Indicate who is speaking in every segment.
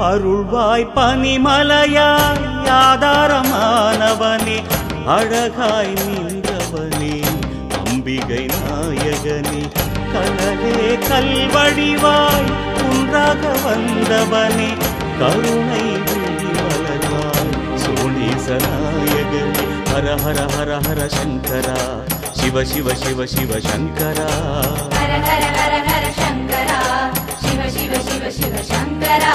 Speaker 1: அருள்வாய் பனிமலையாய் ஆதாரமானவனே அழகாய் நின்றவனே அம்பிகை நாயகனே கனலே கல்வழிவாய் குன்றாக வந்தவனே கருணை விழி வளர்வாய் சோழேச நாயகனே ஹர ஹர ஹர ஹர சங்கரா சிவ சிவ சிவ சிவ சங்கரா
Speaker 2: ஹர ஹர ஹர ஹர சங்கரா சிவ சிவ சிவ சிவ சங்கரா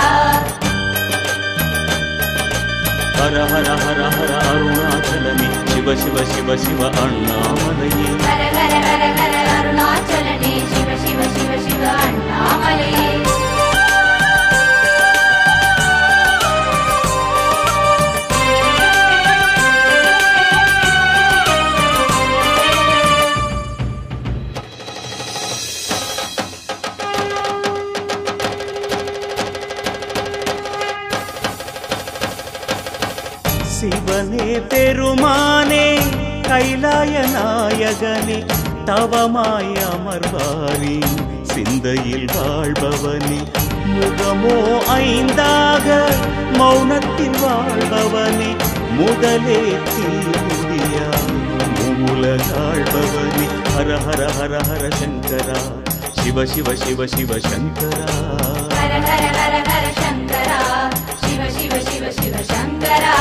Speaker 1: ஹர ஹர ஹர ஹர அருணாச்சலமே சிவ சிவ சிவ சிவ அண்ணாமலையே
Speaker 2: ஹர ஹர ஹர ஹர அருணாச்சலனே சிவ சிவ சிவ சிவ அண்ணாமலையே
Speaker 1: சிவனே பெருமானே கைலாய நாயகனே தவமாய் அமர்வாரி சிந்தையில் வாழ்பவனே முகமோ ஐந்தாக மௌனத்தில் வாழ்பவனே முதலே தீமுடியாய் மூலகாழ்பவனே ஹர ஹர ஹர ஹர சங்கரா சிவ சிவ சிவ சிவ சங்கரா
Speaker 2: ஹர ஹர ஹர ஹர சங்கரா சிவ சிவ சிவ சிவ சங்கரா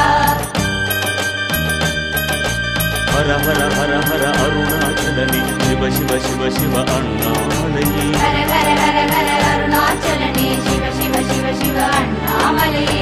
Speaker 1: ஹர ஹர ஹர ஹர அருணாச்சலனே சிவ சிவ சிவ சிவ அண்ணாமலையே
Speaker 2: ஹர ஹர ஹர ஹர அருணாச்சலனே சிவ சிவ சிவ சிவ அண்ணாமலையே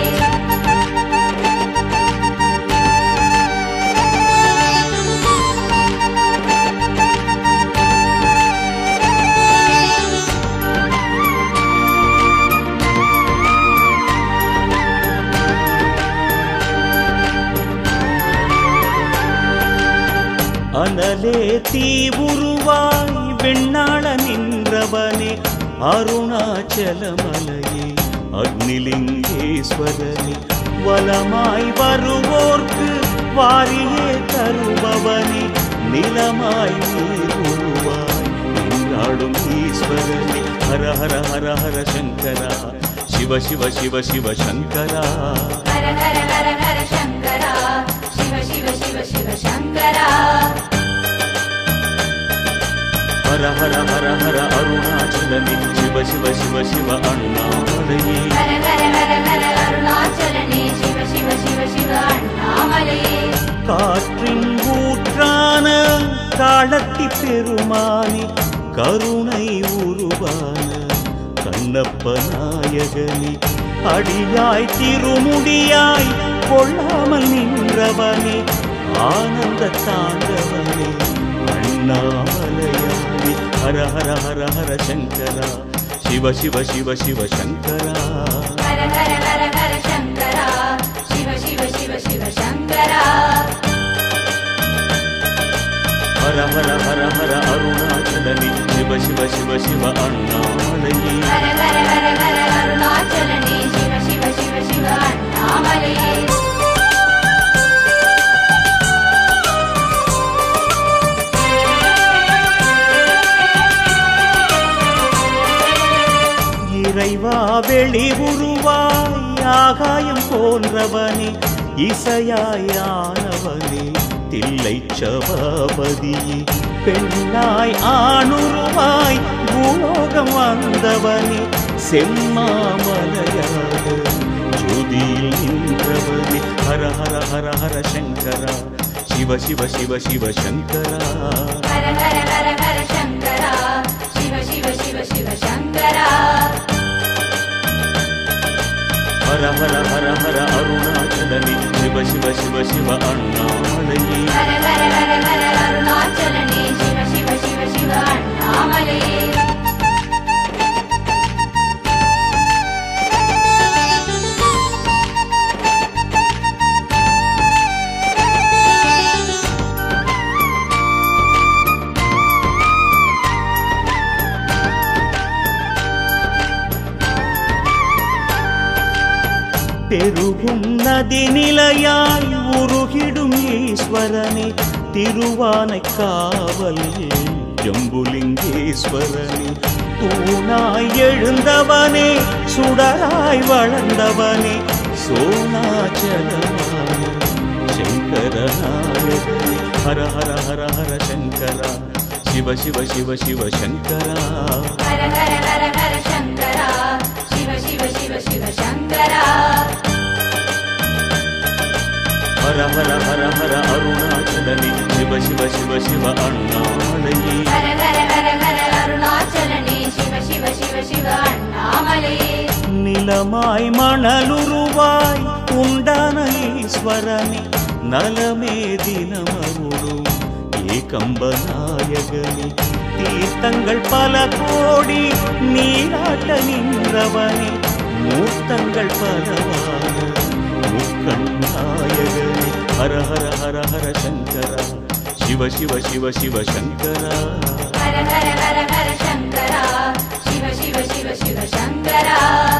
Speaker 1: அனலே தீ உருவாய் வெண்ணாள நின்றவனே அருணாச்சலமலையே அக்னிலிங்கேஸ்வரனே வலமாய் வருவோர்க்கு வாரியே தருபவனே நிலமாய் நீர் உருவாய் நின்றாடும் ஈஸ்வரனே ஹர ஹர ஹர ஹர சங்கரா சிவ சிவ சிவ சிவ சங்கரா
Speaker 2: ஹர ஹர ஹர ஹர சங்கரா சிவ சிவ சிவ சிவ சங்கரா
Speaker 1: ஹர ஹர ஹர ஹர அருணாச்சலனே சிவ சிவ சிவ சிவ அண்ணாமலையே
Speaker 2: ஹர ஹர ஹர ஹர அருணாச்சலனே சிவ சிவ சிவ சிவ அண்ணாமலையே
Speaker 1: காற்றின் ஊற்றான காலத்தி பெருமானி கருணை உருவான கண்ணப்ப நாயகனி அடியாய் திருமுடியாய் கொள்ளாமல் நின்றவனே ஆனந்த தாண்டவனே அண்ணாமலையானி ஹர ஹர ஹர ஹர சங்கரா சிவ சிவ சிவ சிவ சங்கரா
Speaker 2: ஹர ஹர ஹர ஹர சங்கரா சிவ சிவ சிவ சிவ சங்கரா
Speaker 1: ஹர ஹர ஹர ஹர அருணாச்சலனி சிவ சிவ சிவ சிவ அண்ணாமலையே
Speaker 2: ஹர ஹர ஹர ஹர அருணாச்சலனே சிவ சிவ சிவ சிவ அண்ணாமலையே
Speaker 1: இறைவா வெளி உருவாய் ஆகாயம் போன்றவனே இசையாயானவனே தில்லை சபாபதியே பெண்ணாய் ஆணுருவாய் பூலோகம் வந்தவனே செம்மாமலையாக ஜோதியில் நின்றவனே ஹர ஹர ஹர ஹர சங்கரா சிவ சிவ சிவ சிவ சங்கரா
Speaker 2: ஹர ஹர ஹர ஹர சங்கரா சிவ சிவ சிவ சிவ சங்கரா
Speaker 1: ஹர ஹர ஹர ஹர அருணாச்சலனே சிவ சிவ சிவ சிவ அண்ணாமலையே
Speaker 2: ஹர ஹர ஹர ஹர அருணாச்சலனே சிவ சிவ சிவ சிவ அண்ணாமலையே
Speaker 1: பெருகும் நதி நிலையாய் உருகிடும் ஈஸ்வரனே திருவானை காவல் ஜம்புலிங்கேஸ்வரனே தூணாய் எழுந்தவனே சுடராய் வளர்ந்தவனே சோனாச்சலமான சங்கரநாயகனே ஹர ஹர ஹர ஹர சங்கரா சிவ சிவ சிவ சிவ சங்கரா
Speaker 2: ஹர ஹர ஹர ஹர சங்கரா சிவ சிவ சிவ சிவ சங்கரா
Speaker 1: ஹர ஹர ஹர ஹர அருணாச்சலனே சிவ சிவ சிவ சிவ அண்ணாமலையே
Speaker 2: ஹர ஹர ஹர ஹர அருணாச்சலனே சிவ சிவ சிவ சிவ அண்ணாமலையே
Speaker 1: நிலமாய் மணலுருவாய் உண்டான ஈஸ்வரனே நலமே தினமருளும் ஏகம்பநாயகனே தீர்த்தங்கள் பல கோடி நீராட்ட நின்றவனே மூர்த்தங்கள் பலவான முக்கண்ணாயகனே ஹர ஹர ஹர ஹர சங்கரா சிவ சிவ சிவ சிவ சங்கரா
Speaker 2: ஹர ஹர ஹர ஹர சங்கரா சிவ சிவ சிவ சிவ சங்கரா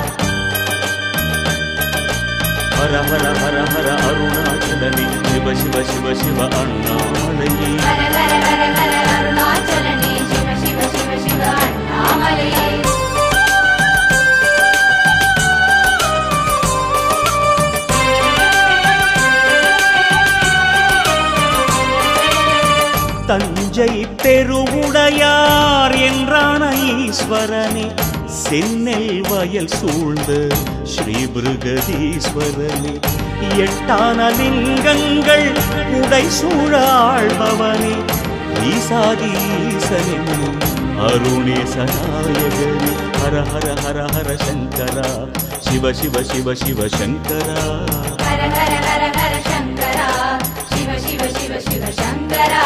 Speaker 1: ஹர ஹர ஹர ஹர அருணாச்சலனே சிவ சிவ சிவ சிவ அண்ணாமலையே
Speaker 2: ஹர ஹர ஹர ஹர அருணாச்சலனே சிவ சிவ சிவ சிவ அண்ணாமலையே
Speaker 1: தஞ்சை பெருவுடையார் என்றான ஈஸ்வரனே சென்னல் வயல் சூழ்ந்த ஸ்ரீ பிருகதீஸ்வரனே எட்டான லிங்கங்கள் உடை சூழ ஆழ்பவனே ஈசாதீசனென்னும் அருணேசநாயகனே ஹர ஹர ஹர ஹர சங்கரா சிவ சிவ சிவ சிவ சங்கரா
Speaker 2: ஹர ஹர ஹர ஹர சங்கரா சிவ சிவ சிவ சிவ சங்கரா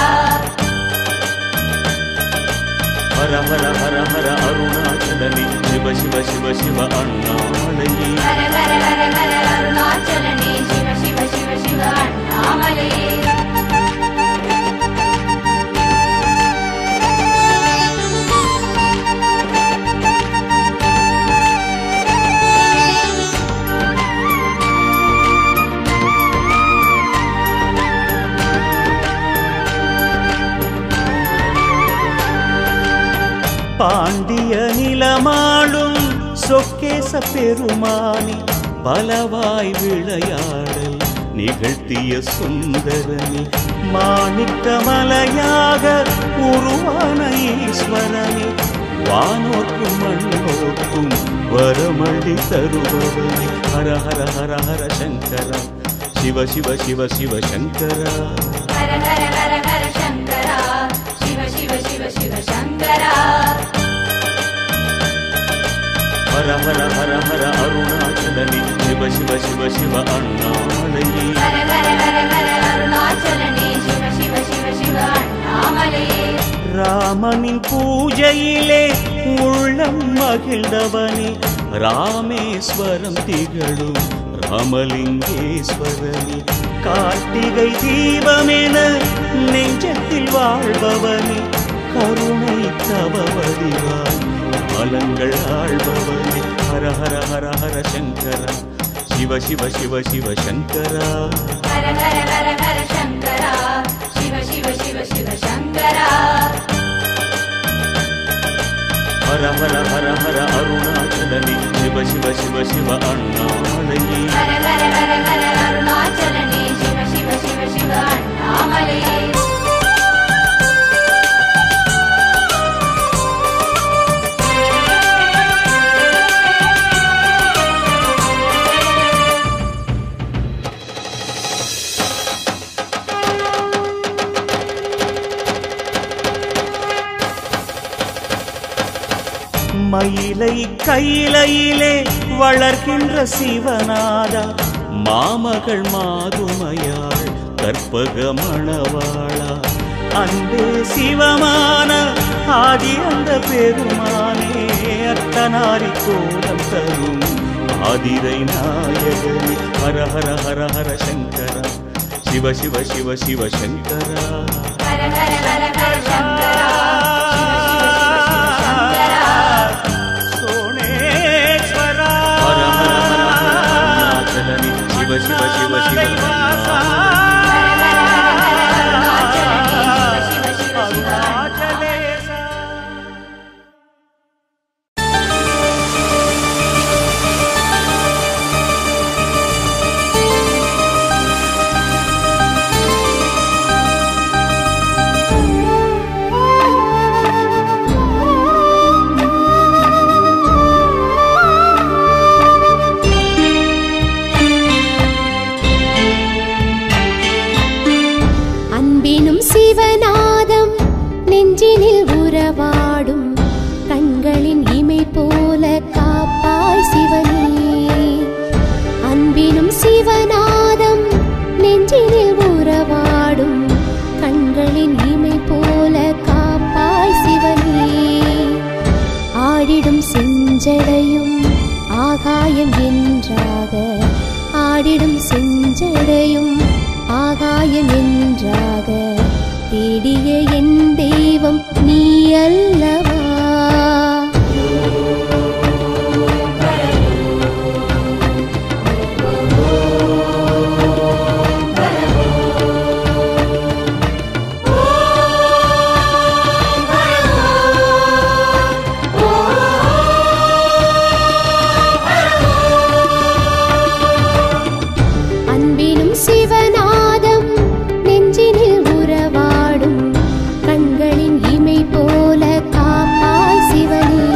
Speaker 1: ஹர ஹர ஹர ஹர அருணாச்சலனே சிவ சிவ சிவ சிவ அண்ணாமலையே
Speaker 2: ஹர ஹர ஹர ஹர அருணாச்சலனே சிவ சிவ சிவ சிவ அண்ணாமலையே
Speaker 1: பாண்டிய நிலமாளும் சொக்கேச பெருமானி பலவாய் விளையாடல் நிகழ்த்திய சுந்தரனி மாணிக்க மலையாக உருவான ஈஸ்வரனே வானோர்க்கும் மண்ணோர்க்கும் வரமள்ளி தருபவனே ஹர ஹர ஹர ஹர சங்கரா சிவ சிவ சிவ சிவ சங்கரா
Speaker 2: ஹர ஹர ஹர ஹர சங்கரா சிவ சிவ சிவ சிவ சங்கரா
Speaker 1: ஹர ஹர ஹர ஹர அருணாச்சலனே சிவ சிவ சிவ சிவ அண்ணாமலையே
Speaker 2: ஹர ஹர ஹர ஹர அருணாச்சலனே சிவ சிவ சிவ சிவ அண்ணாமலையே
Speaker 1: ராமனின் பூஜையிலே உள்ளம் மகிழ்ந்தவனே ராமேஸ்வரம் திகழும் ராமலிங்கேஸ்வரனே கார்த்திகை தீபமென நெஞ்சத்தில் வாழ்பவனே கருணை தவ வடிவாய் மலங்கள் ஆழ்பவனே ஹர ஹர ஹர ஹர சங்கரா சிவ சிவ சிவ சிவ சங்கரா
Speaker 2: ஹர ஹர ஹர ஹர சங்கரா சிவ சிவ சிவ சிவ சங்கரா
Speaker 1: ஹர ஹர ஹர ஹர அருணாச்சலனே சிவ சிவ சிவ சிவ அண்ணாமலையே
Speaker 2: ஹர ஹர ஹர ஹர அருணாச்சலனே சிவ சிவ சிவ சிவ அண்ணாமலையே
Speaker 1: மயிலை கையிலையிலே வளர்கின்ற சிவநாதா மாமகள் மாதுமையாள் கற்பக மணவாளா அன்பே சிவமான ஆதி அந்த பெருமானே அத்தனாரி கோலம் தரும் ஆதிரை நாயகனே ஹர ஹர ஹர ஹர சங்கரா சிவ சிவ சிவ சிவ சங்கரா
Speaker 2: ஹர ஹர ஹர ஹர சங்கரா சிவ சிவ சிவ சிவ சங்கரா
Speaker 1: சோனேஸ்வரா ஹர ஹர ஹர ஹர அருணாச்சலனே சிவ சிவ சிவ சிவ அண்ணாமலையே.
Speaker 3: நெஞ்சினில் உறவாடும் கண்களின் இமை போல காப்பாய் சிவனே அன்பினும் சிவநாதம் நெஞ்சினில் உறவாடும் கண்களின் இமை போல காப்பாய் சிவனே ஆடிடும் செஞ்சடையும் ஆகாயம் என்றாக ஆடிடும் செஞ்சடையும் ஆகாயம் என்றாக தேடிய என் தெய்வம் நீ அல்லவா அன்பினும் சிவநாதம் நெஞ்சினில் உறவாடும் கண்களின் இமை போல காப்பாய் சிவனே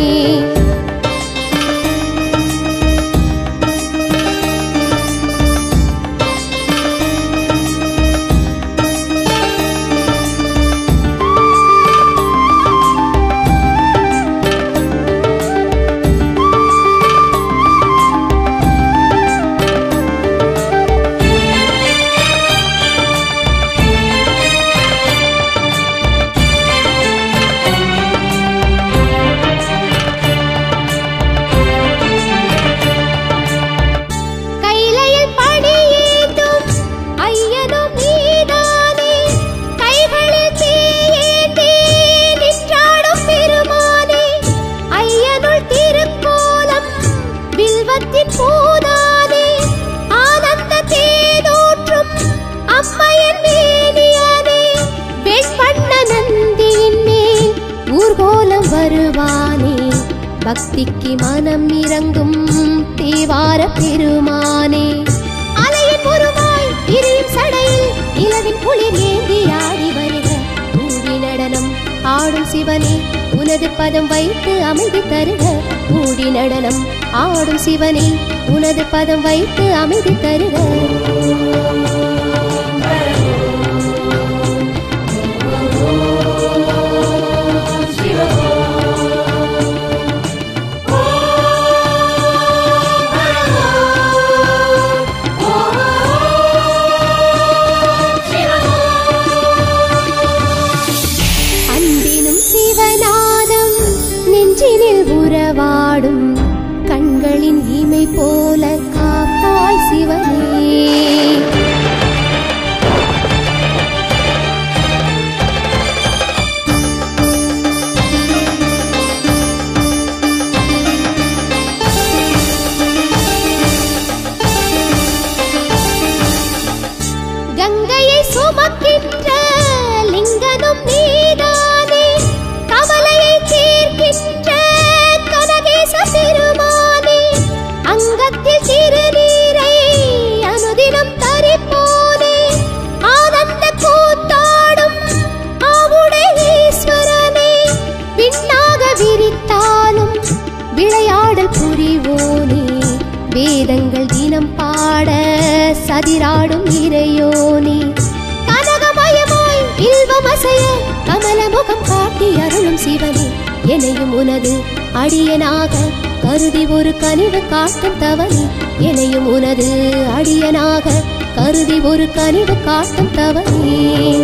Speaker 3: கைலையில் பணியேந்தும் ஐயனும் நீதானே கைகளில் தீயேந்தி நின்றாடும் பெருமானே ஐயனுள் திருக்கோலம் வில்வத்தின் பூதானே ஆனந்த தேனூற்றும் அம்மையன் மேனியானே வெண்பண்ண நந்தியின் மேல் ஊர்கோலம் வருவானே பக்திக்கு மனம் இறங்கும் தேவார பெருமானே அலையின் உருவாய் இரியும் சடையில் நிலவின் குளிர் ஏந்தி ஆடி வருக மூடி நடனம் ஆடும் சிவனே உனது பதம் வைத்து அமைதி தருக மூடி நடனம் ஆடும் சிவனே உனது பதம் வைத்து அமைதி தருக அன்பினும் சிவநாதம் நெஞ்சினில் உறவாடும் கண்களின் இமை போல காப்பாய் சிவனே கங்கையை சுமக்கின்ற லிங்கனும் நீதானே கவலையை தீர்க்கின்ற கனகேச பெருமானே அங்கத்தில் திருநீரை அனுதினம் தரிப்போனே ஆனந்த கூத்தாடும் ஆவுடை ஈஸ்வரனே விண்ணாக விரித்தாலும் விளையாடல் புரிவோனே வேதங்கள் தினம் பாட சதிராடும் இறையோனே கனகமயமாய் இல்வமசைய கமலமுகம் காட்டி அருளும் சிவனே என்னையும் உனது அடியனாக கருதி ஒரு கனிவு காட்டும் தவனே என்னையும் உனது அடியனாக கருதி ஒரு கனிவு காட்டும் தவனே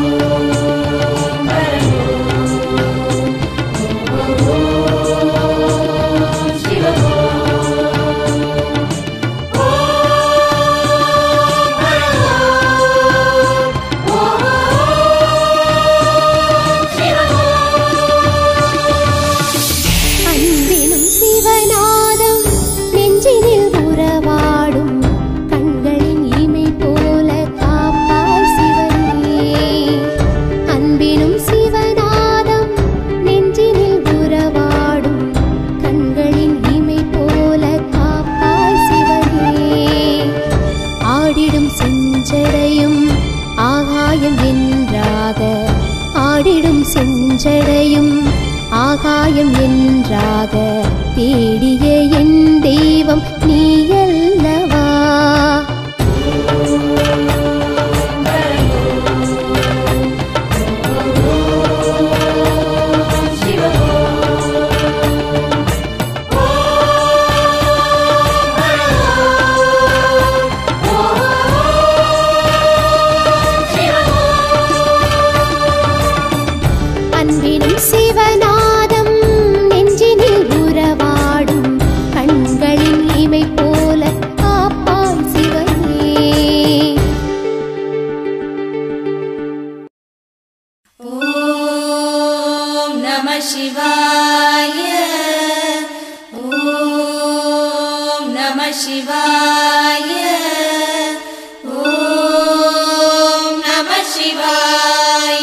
Speaker 3: அன்பினும் சிவநாதம் நெஞ்சினில் உறவாடும் கண்களின் இமை போல காப்பாய் சிவனே அன்பினும் சிவநாதம் நெஞ்சினில் உறவாடும் கண்களின் இமை போல காப்பாய் சிவனே ஆடிடும் செஞ்சடையும் ஆகாயம் என்றாக ஆடிடும் செஞ்சடையும் ஆகாயம் என்றாக தேடிய என் தெய்வம் நீ அல்லவா
Speaker 2: ஆ சிவாய ஓம் நம சிவாய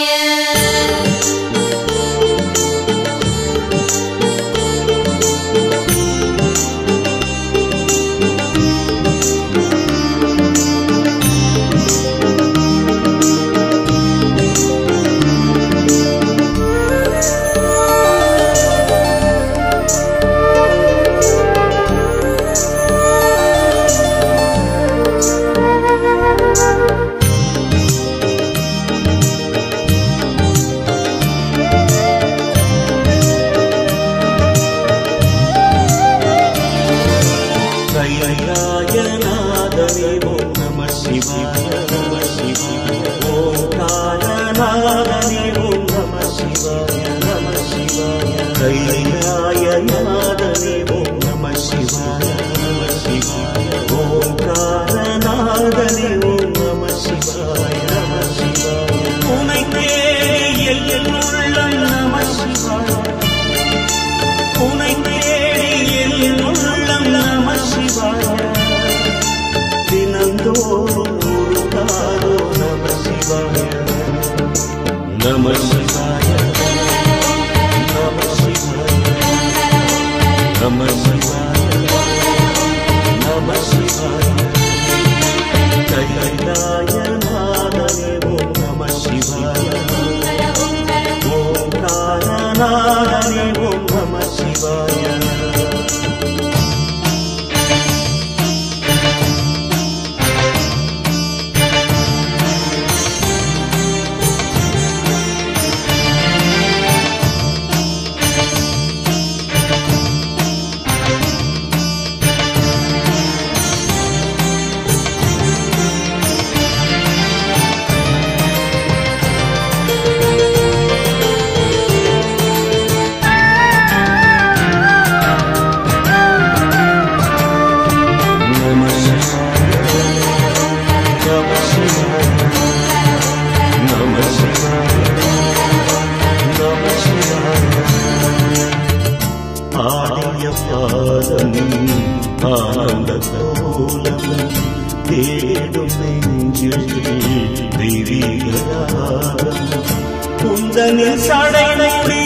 Speaker 1: கைலாயநாதனே ஓம் நம சிவாய நம சிவாய ஓங்காரநாதனே ஓம் நம சிவாய நம சிவாய கைலாயநாதனே ஓம் நம சிவாய நம சிவாய ஓங்காரநாதனே ஓம் நம சிவாய நம சிவாய உனை தேடி என் உள்ளம் நம சிவாய உனை தேடி என் உள்ளம் நம சிவாய தினந்தோறும் உருகாரோ நம சிவாய நம சிவாய நம சிவாய நம சிவாய நம சிவாய கைலாய நாதனே ஓம் நம சிவாய ஓங்காரநாதனே ஓம் நம சிவாய நம சிவாய நம சிவாய நம சிவாய நம சிவாய ஆடிய பாதம் ஆனந்த கோலம் தேடும் நெஞ்சில் தெய்வீகராகம் குந்தனில் சடைமுடி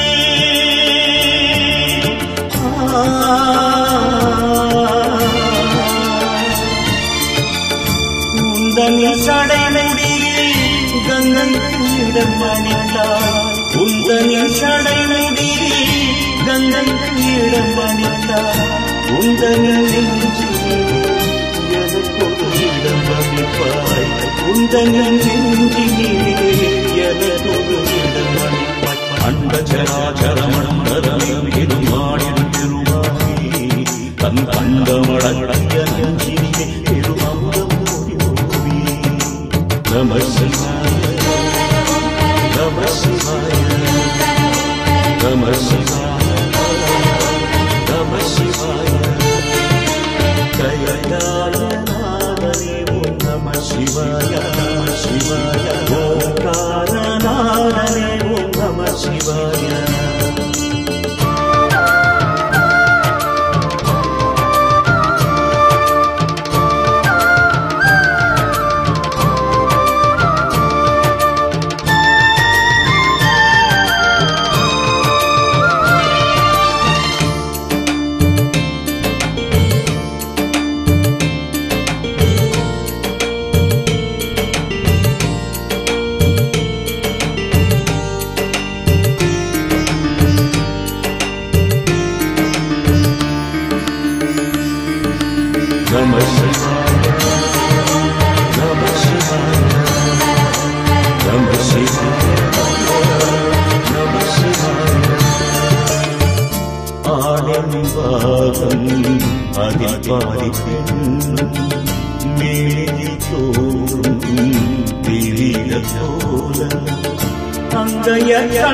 Speaker 1: உந்தனில் சடைமுடியில் கங்கைக்கு இடம் அணிந்தார் உந்தனில் சடைமுடியில் கங்கைக்கு இடம் அணிந்தார் உந்தனில் நெஞ்சிலே எனக்கொரு இடம் அளிப்பாய் உந்தனில் நெஞ்சிலே எனக்கொரு இடம் அளிப்பாய் அண்ட சராச்சர மண்டலம் இது மாடின் திருவாயி தன் கண்டமடங்கிய நெஞ்சிலே பெருமந்தம் ஓடி ஓடி நம சிவாய நம சிவாய நம சிவாய நம சிவாய கைலாய நாதனே ஓம் நம சிவாய நம சிவாய ஓங்காரநாதனே ஓம் நம சிவாய நம சிவாய நம சிவாய நம சிவாய நம சிவாய ஆனந்தவாதம் அதில் பாதி பெண்ணும் மேலே தோறும் திரிய போல அங்கைய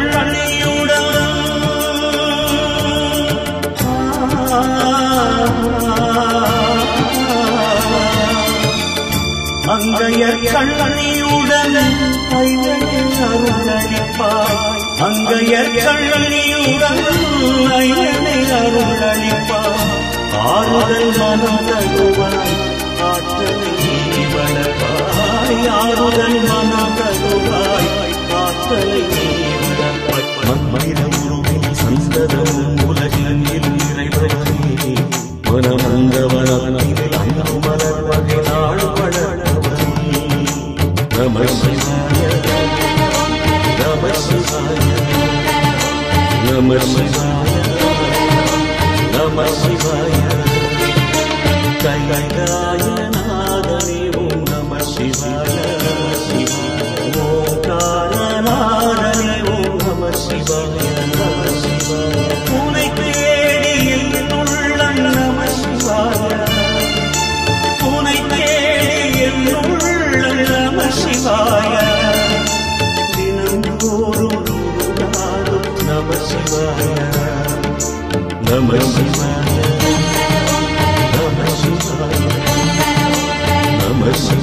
Speaker 1: அங்கையர் கண்ணனியுடன் ஐயனின் அருளளிப்பாய் அங்கையர் கண்ணனியுடன் ஐயனை அருளளிப்பாய் ஆறுதல் மனம் தருவாய் ஆற்றலை நீ வளர்ப்பாய் ஆறுதல் மனம் தருவாய் ஆற்றலை நீ வளர்ப்பாய் மண்மனிதம் உருவில் சந்ததம் உலகில் நிறைவரே மனமந்தவனத்தில் அன்பு மலர்வகை நாள் வளர்ப்பவனே நம சிவாய நம சிவாய நம சிவாய நம சிவாய கைலாயநாதனே ஓம் நம சிவாய ஓங்காரநாதனே ஓம் நம சிவாய நம சிவாய உனை தேடி என் உள்ளம் நம சிவாய உனை தேடி என் உள்ளம் நம சிவாய தினந்தோறும் நாளும் நம சிவாய நம சிவாய நம சிவாய நம சிவாய